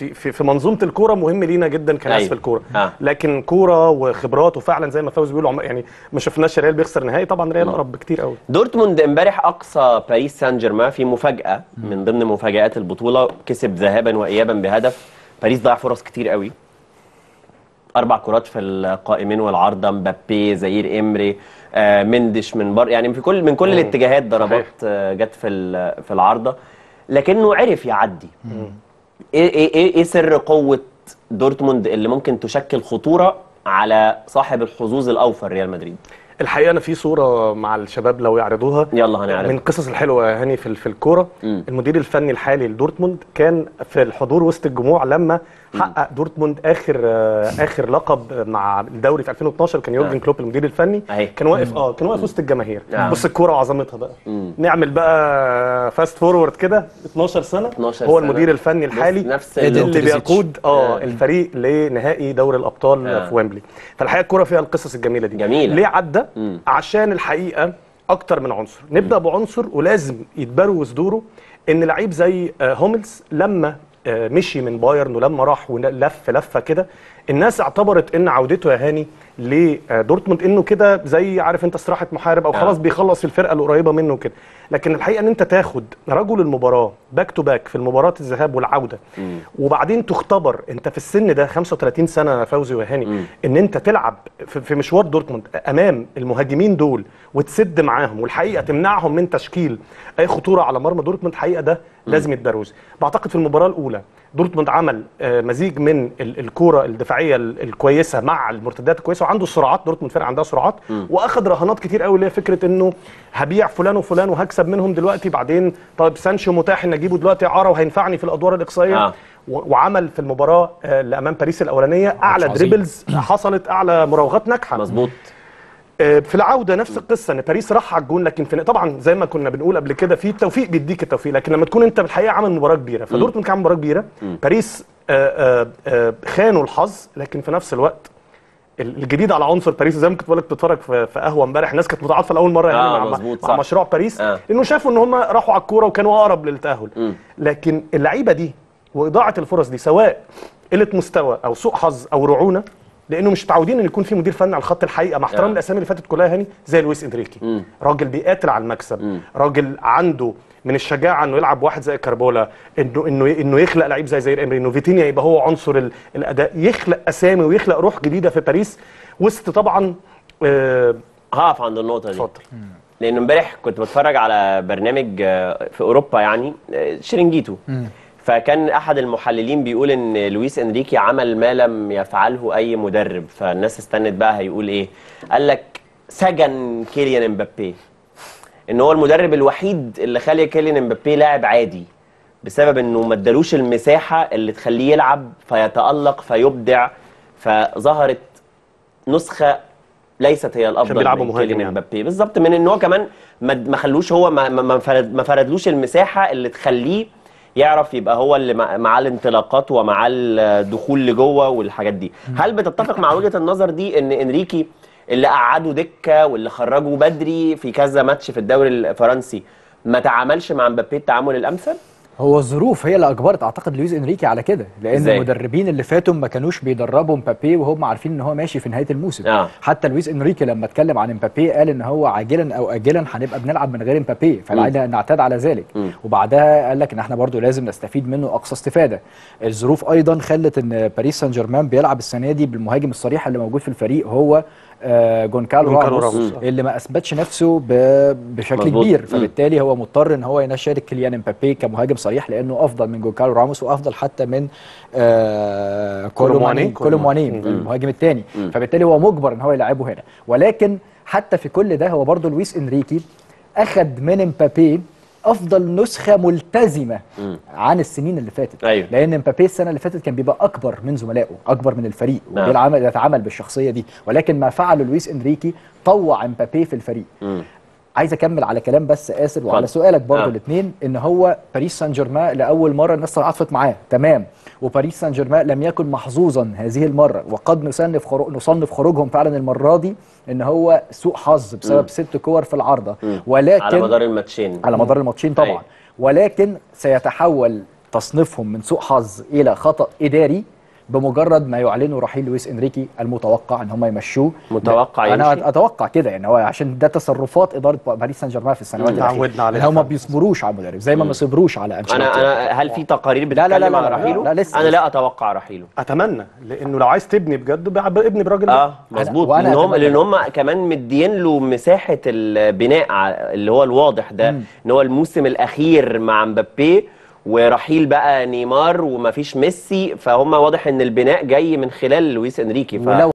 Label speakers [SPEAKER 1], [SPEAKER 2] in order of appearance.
[SPEAKER 1] في في, في منظومه الكوره مهم لينا جدا كناس
[SPEAKER 2] أيوة.
[SPEAKER 1] في الكوره
[SPEAKER 2] آه.
[SPEAKER 1] لكن كوره وخبرات وفعلا زي ما فوزي بيقول عم- يعني ما شفناش ريال بيخسر نهائي طبعا ريال اقرب بكتير قوي
[SPEAKER 2] دورتموند امبارح اقصى باريس سان جيرمان في مفاجاه من ضمن مفاجات البطوله كسب ذهابا وايابا بهدف باريس ضيع فرص كتير قوي اربع كرات في القائمين والعارضه مبابي زير امري آه مندش من بر يعني في كل من كل
[SPEAKER 1] مم.
[SPEAKER 2] الاتجاهات ضربات
[SPEAKER 1] صحيح.
[SPEAKER 2] آه جت في ال- في العارضه لكنه عرف يعدي ايه ايه ايه إيه سر قوه دورتموند اللي ممكن تشكل خطوره على صاحب الحظوظ الاوفر ريال مدريد
[SPEAKER 1] الحقيقه انا في صوره مع الشباب لو يعرضوها
[SPEAKER 2] يلا هنعرف
[SPEAKER 1] من القصص الحلوه يا هاني في في الكوره
[SPEAKER 2] مم.
[SPEAKER 1] المدير الفني الحالي لدورتموند كان في الحضور وسط الجموع لما حقق دورتموند اخر آه، اخر لقب مع الدوري في 2012 كان يورجن
[SPEAKER 2] آه.
[SPEAKER 1] كلوب المدير الفني
[SPEAKER 2] أهي.
[SPEAKER 1] كان واقف اه كان واقف وسط الجماهير
[SPEAKER 2] آه.
[SPEAKER 1] بص الكوره وعظمتها بقى
[SPEAKER 2] مم.
[SPEAKER 1] نعمل بقى فاست فورورد كده 12 سنه
[SPEAKER 2] 12
[SPEAKER 1] هو
[SPEAKER 2] سنة.
[SPEAKER 1] المدير الفني
[SPEAKER 2] بص،
[SPEAKER 1] الحالي
[SPEAKER 2] نفس
[SPEAKER 1] اللي
[SPEAKER 2] اللي
[SPEAKER 1] بيقود اه
[SPEAKER 2] آه.
[SPEAKER 1] الفريق لنهائي دوري الابطال
[SPEAKER 2] آه.
[SPEAKER 1] في ويمبلي فالحقيقه الكوره فيها القصص الجميله دي
[SPEAKER 2] جميلة.
[SPEAKER 1] ليه عدى
[SPEAKER 2] مم.
[SPEAKER 1] عشان الحقيقه اكتر من عنصر نبدا بعنصر ولازم يتبروز دوره ان لعيب زي آه، هوملز لما آه، مشي من بايرن ولما راح ولف لفه كده الناس اعتبرت ان عودته يا هاني لدورتموند انه كده زي عارف انت استراحه محارب او
[SPEAKER 2] آه.
[SPEAKER 1] خلاص بيخلص الفرقه القريبه منه كده لكن الحقيقه ان انت تاخد رجل المباراه باك تو باك في المباراه الذهاب والعوده وبعدين تختبر انت في السن ده 35 سنه يا فوزي وهاني
[SPEAKER 2] مم.
[SPEAKER 1] ان انت تلعب في في مشوار دورتموند امام المهاجمين دول وتسد معاهم والحقيقه تمنعهم من تشكيل اي خطوره على مرمى دورتموند الحقيقه ده لازم يتبروز بعتقد في المباراه الاولى دورتموند عمل آه، مزيج من ال- الكوره الدفاعيه ال- الكويسه مع المرتدات الكويسه وعنده سرعات دورتموند فرقه عندها سرعات واخد رهانات كتير قوي اللي هي فكره انه هبيع فلان وفلان وهكسب منهم دلوقتي بعدين طيب سانشو متاح ان اجيبه دلوقتي اعاره وهينفعني في الادوار الاقصائيه
[SPEAKER 2] آه.
[SPEAKER 1] و- وعمل في المباراه آه، اللي امام باريس الاولانيه اعلى
[SPEAKER 3] عظيم.
[SPEAKER 1] دريبلز حصلت اعلى مراوغات ناجحه
[SPEAKER 2] مظبوط
[SPEAKER 1] آه، في العوده نفس القصه ان باريس راح على الجون لكن في طبعا زي ما كنا بنقول قبل كده في التوفيق بيديك التوفيق لكن لما تكون انت في الحقيقه عامل مباراه كبيره فدورتموند كان عامل مباراه كبيره باريس آه، آه، آه، خانوا الحظ لكن في نفس الوقت ال- الجديد على عنصر باريس زي ما كنت بقول لك بتتفرج في في قهوه امبارح الناس كانت متعاطفه لاول مره يعني
[SPEAKER 2] آه،
[SPEAKER 1] مع,
[SPEAKER 2] مظبوط،
[SPEAKER 1] مع
[SPEAKER 2] صح.
[SPEAKER 1] مشروع باريس
[SPEAKER 2] آه.
[SPEAKER 1] لانه شافوا ان هم راحوا على الكوره وكانوا اقرب للتاهل
[SPEAKER 2] مم.
[SPEAKER 1] لكن اللعيبه دي واضاعه الفرص دي سواء قله مستوى او سوء حظ او رعونه لانه مش متعودين ان يكون في مدير فني على الخط الحقيقه مع احترام
[SPEAKER 2] آه.
[SPEAKER 1] الاسامي اللي فاتت كلها هاني زي لويس انريكي
[SPEAKER 2] مم.
[SPEAKER 1] راجل بيقاتل على المكسب
[SPEAKER 2] مم.
[SPEAKER 1] راجل عنده من الشجاعه انه يلعب واحد زي كاربولا انه انه انه يخلق لعيب زي زير امري انه فيتينيا يبقى هو عنصر ال- الاداء يخلق اسامي ويخلق روح جديده في باريس وسط طبعا آه،
[SPEAKER 2] هقف عند النقطه دي
[SPEAKER 1] اتفضل
[SPEAKER 2] لان امبارح كنت بتفرج على برنامج آه، في اوروبا يعني آه، شيرينجيتو فكان احد المحللين بيقول ان لويس انريكي عمل ما لم يفعله اي مدرب فالناس استنت بقى هيقول ايه قال لك سجن كيليان امبابي ان هو المدرب الوحيد اللي خلى كيليان امبابي لاعب عادي بسبب انه ما ادالوش المساحه اللي تخليه يلعب فيتالق فيبدع فظهرت نسخه ليست هي الافضل
[SPEAKER 1] بيلعبوا
[SPEAKER 2] من
[SPEAKER 1] مهاجم
[SPEAKER 2] كيليان
[SPEAKER 1] يعني.
[SPEAKER 2] امبابي بالظبط من ان هو كمان ما ما خلوش هو ما ما- ما فرد ما فردلوش المساحه اللي تخليه يعرف يبقى هو اللي مع- معاه الانطلاقات ومعاه الدخول لجوه والحاجات دي هل بتتفق مع وجهه النظر دي ان انريكي اللي قعده دكه واللي خرجه بدري في كذا ماتش في الدوري الفرنسي ما تعاملش مع مبابي التعامل الامثل
[SPEAKER 3] هو الظروف هي اللي اجبرت اعتقد لويس انريكي على كده لان
[SPEAKER 2] إزاي؟
[SPEAKER 3] المدربين اللي فاتوا ما كانوش بيدربوا مبابي وهم عارفين ان هو ماشي في نهايه الموسم
[SPEAKER 2] آه.
[SPEAKER 3] حتى لويس انريكي لما اتكلم عن مبابي قال ان هو عاجلا او اجلا هنبقى بنلعب من غير مبابي فعلينا نعتاد على ذلك
[SPEAKER 2] مم.
[SPEAKER 3] وبعدها قال لك ان احنا برضو لازم نستفيد منه اقصى استفاده الظروف ايضا خلت ان باريس سان جيرمان بيلعب السنه دي بالمهاجم الصريح اللي موجود في الفريق هو آه، جونكالو
[SPEAKER 1] جونكالو
[SPEAKER 3] راموس
[SPEAKER 1] راموس.
[SPEAKER 3] اللي ما اثبتش نفسه ب- بشكل
[SPEAKER 2] مظبوط.
[SPEAKER 3] كبير
[SPEAKER 2] مم.
[SPEAKER 3] فبالتالي هو مضطر ان هو يشارك كيليان امبابي كمهاجم صريح لانه افضل من جونكالو راموس وافضل حتى من آه كولو
[SPEAKER 1] كولومواني.
[SPEAKER 3] ماني كولو ماني
[SPEAKER 1] مم.
[SPEAKER 3] المهاجم الثاني
[SPEAKER 2] مم.
[SPEAKER 3] فبالتالي هو مجبر ان هو يلعبه هنا ولكن حتى في كل ده هو برضه لويس انريكي اخذ من امبابي افضل نسخه ملتزمه
[SPEAKER 2] مم.
[SPEAKER 3] عن السنين اللي فاتت
[SPEAKER 2] أيوة.
[SPEAKER 3] لان امبابي السنه اللي فاتت كان بيبقى اكبر من زملائه اكبر من الفريق
[SPEAKER 2] نعم.
[SPEAKER 3] وبيلعب يتعامل بالشخصيه دي ولكن ما فعله لويس انريكي طوع امبابي في الفريق
[SPEAKER 2] مم.
[SPEAKER 3] عايز اكمل على كلام بس اسر وعلى
[SPEAKER 2] اتفضل.
[SPEAKER 3] سؤالك برضو
[SPEAKER 2] آه.
[SPEAKER 3] الاثنين ان هو باريس سان جيرمان لاول مره الناس تعاطفت معاه تمام وباريس سان جيرمان لم يكن محظوظا هذه المره وقد نصنف خروج نصنف خروجهم فعلا المره دي ان هو سوء حظ بسبب
[SPEAKER 2] مم.
[SPEAKER 3] ست كور في العارضه
[SPEAKER 2] مم.
[SPEAKER 3] ولكن
[SPEAKER 2] على مدار الماتشين
[SPEAKER 3] على مدار الماتشين طبعا
[SPEAKER 2] أيوة.
[SPEAKER 3] ولكن سيتحول تصنيفهم من سوء حظ الى خطا اداري بمجرد ما يعلنوا رحيل لويس انريكي المتوقع ان هم يمشوه
[SPEAKER 2] متوقع
[SPEAKER 3] انا
[SPEAKER 2] يمشي؟
[SPEAKER 3] اتوقع كده يعني هو عشان ده تصرفات اداره باريس سان جيرمان في السنوات
[SPEAKER 1] مم.
[SPEAKER 3] الاخيره
[SPEAKER 1] اتعودنا عليه
[SPEAKER 3] ان هم ما
[SPEAKER 1] فعلا.
[SPEAKER 3] بيصبروش على المدرب زي ما ما صبروش على انشيلوتي
[SPEAKER 2] انا انا هل في تقارير
[SPEAKER 3] لا، لا، لا،
[SPEAKER 2] بتتكلم
[SPEAKER 3] لا،
[SPEAKER 2] على
[SPEAKER 3] لا،
[SPEAKER 2] رحيله؟
[SPEAKER 3] لا، لسه،
[SPEAKER 2] انا
[SPEAKER 3] لسه.
[SPEAKER 2] لا اتوقع رحيله
[SPEAKER 1] اتمنى لانه لو عايز تبني بجد بقى ابني براجل ده.
[SPEAKER 2] اه مظبوط
[SPEAKER 3] وأنا
[SPEAKER 2] لان هم
[SPEAKER 3] أتمنى
[SPEAKER 2] لان
[SPEAKER 3] ده.
[SPEAKER 2] هم كمان مدين له مساحه البناء ع- اللي هو الواضح ده ان هو الموسم الاخير مع مبابي ورحيل بقى نيمار ومفيش ميسي فهم واضح ان البناء جاي من خلال لويس انريكي ف...
[SPEAKER 3] ولو